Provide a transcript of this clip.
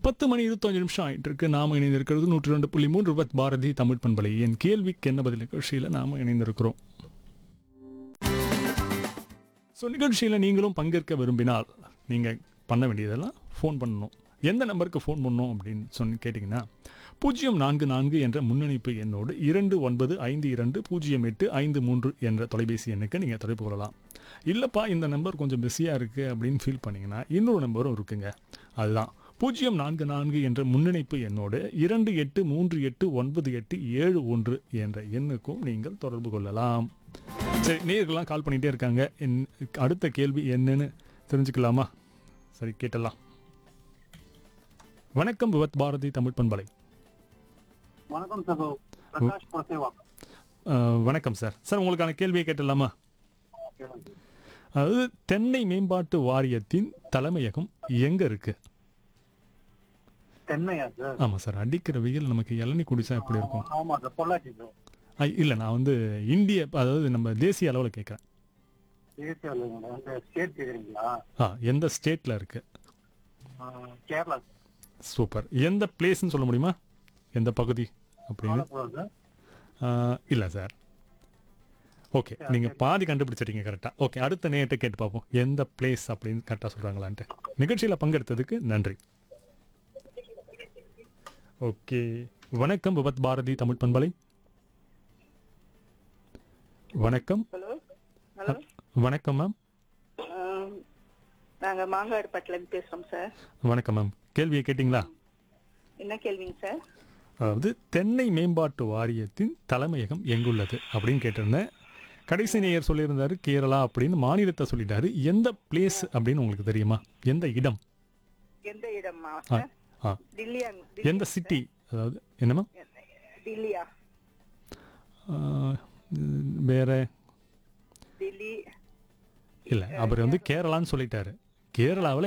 பத்து மணி இருபத்தஞ்சு நிமிஷம் ஆயிட்டு இருக்கு நாம இணைந்திருக்கிறது நூற்றி ரெண்டு புள்ளி மூன்று ரூபாய் பாரதி தமிழ் பண்பலை என் கேள்விக்கு என்ன பதில் நிகழ்ச்சியில் நாம இணைந்திருக்கிறோம் ஸோ நிகழ்ச்சியில் நீங்களும் பங்கேற்க விரும்பினால் நீங்கள் பண்ண வேண்டியதெல்லாம் ஃபோன் பண்ணணும் எந்த நம்பருக்கு ஃபோன் பண்ணணும் அப்படின்னு சொல்லி கேட்டிங்கன்னா பூஜ்ஜியம் நான்கு நான்கு என்ற முன்னணிப்பு எண்ணோடு இரண்டு ஒன்பது ஐந்து இரண்டு பூஜ்ஜியம் எட்டு ஐந்து மூன்று என்ற தொலைபேசி எண்ணுக்கு நீங்கள் தொடர்பு கொள்ளலாம் இல்லைப்பா இந்த நம்பர் கொஞ்சம் பிஸியாக இருக்குது அப்படின்னு ஃபீல் பண்ணிங்கன்னா இன்னொரு நம்பரும் இருக்குங்க அதுதான் பூஜ்ஜியம் நான்கு நான்கு என்ற முன்னணிப்பு எண்ணோடு இரண்டு எட்டு மூன்று எட்டு ஒன்பது எட்டு ஏழு ஒன்று என்ற எண்ணுக்கும் நீங்கள் தொடர்பு கொள்ளலாம் சரி நேர்கள்லாம் கால் பண்ணிகிட்டே இருக்காங்க என் அடுத்த கேள்வி என்னன்னு தெரிஞ்சுக்கலாமா சரி கேட்டலாம் வணக்கம் விவத் பாரதி தமிழ் பண்பலை வணக்கம் சகோ பிரகாஷ் பசேவா அஹ், வணக்கம் சார் சார் உங்களுக்கான கேள்வியை கேட்டலாமா அதாவது தென்னை மேம்பாட்டு வாரியத்தின் தலைமையகம் எங்க இருக்கு தென்னையா சார் ஆமா சார் அடிக்கிற வெயில் நமக்கு இளநி குடிச்சா எப்படி இருக்கும் ஆமா சார் பொள்ளாச்சி சார் ஐ, இல்ல நான் வந்து இந்திய அதாவது நம்ம தேசிய அளவில் கேட்குறேன் தேசிய அளவுல வந்து ஸ்டேட் கேக்குறீங்களா ஆ எந்த ஸ்டேட்ல இருக்கு ஆஹ் கேரளா சூப்பர் எந்த பிளேஸ்னு சொல்ல முடியுமா எந்த பகுதி அப்படின்னு ஆலப்புழா சார் ஆ, இல்ல சார் ஓகே நீங்க பாதி கண்டுபிடிச்சிட்டீங்க கரெக்டா ஓகே அடுத்த நேரத்தை கேட்டு பார்ப்போம் எந்த பிளேஸ் அப்படின்னு கரெக்டாக சொல்றாங்களான்ட்டு நிகழ்ச்சியில பங்கெடுத்ததுக்கு நன்றி ஓகே வணக்கம் விபத் பாரதி தமிழ் பண்பலை வணக்கம் ஹலோ ஹலோ வணக்கம் மேம் ஆம், நாங்க மாங்காடுபட்டிலேருந்து பேசுறோம் சார் வணக்கம் மேம் கேள்வியை கேட்டிங்களா என்ன கேள்விங்க சார் அதாவது தென்னை மேம்பாட்டு வாரியத்தின் தலைமையகம் எங்குள்ளது அப்படின்னு கேட்டிருந்தேன் கடைசி நேயர் சொல்லியிருந்தாரு கேரளா அப்படின்னு மாநிலத்தை சொல்லிட்டாரு எந்த பிளேஸ் அப்படின்னு உங்களுக்கு தெரியுமா எந்த இடம் எந்த இடமா ஆ சார் ஆ டில்லியா எந்த சிட்டி அதாவது என்னம்மா டில்லியா ஆ, வேற டில்லி இல்லை அவர் வந்து கேரளான்னு சொல்லிட்டாரு கேரளாவில்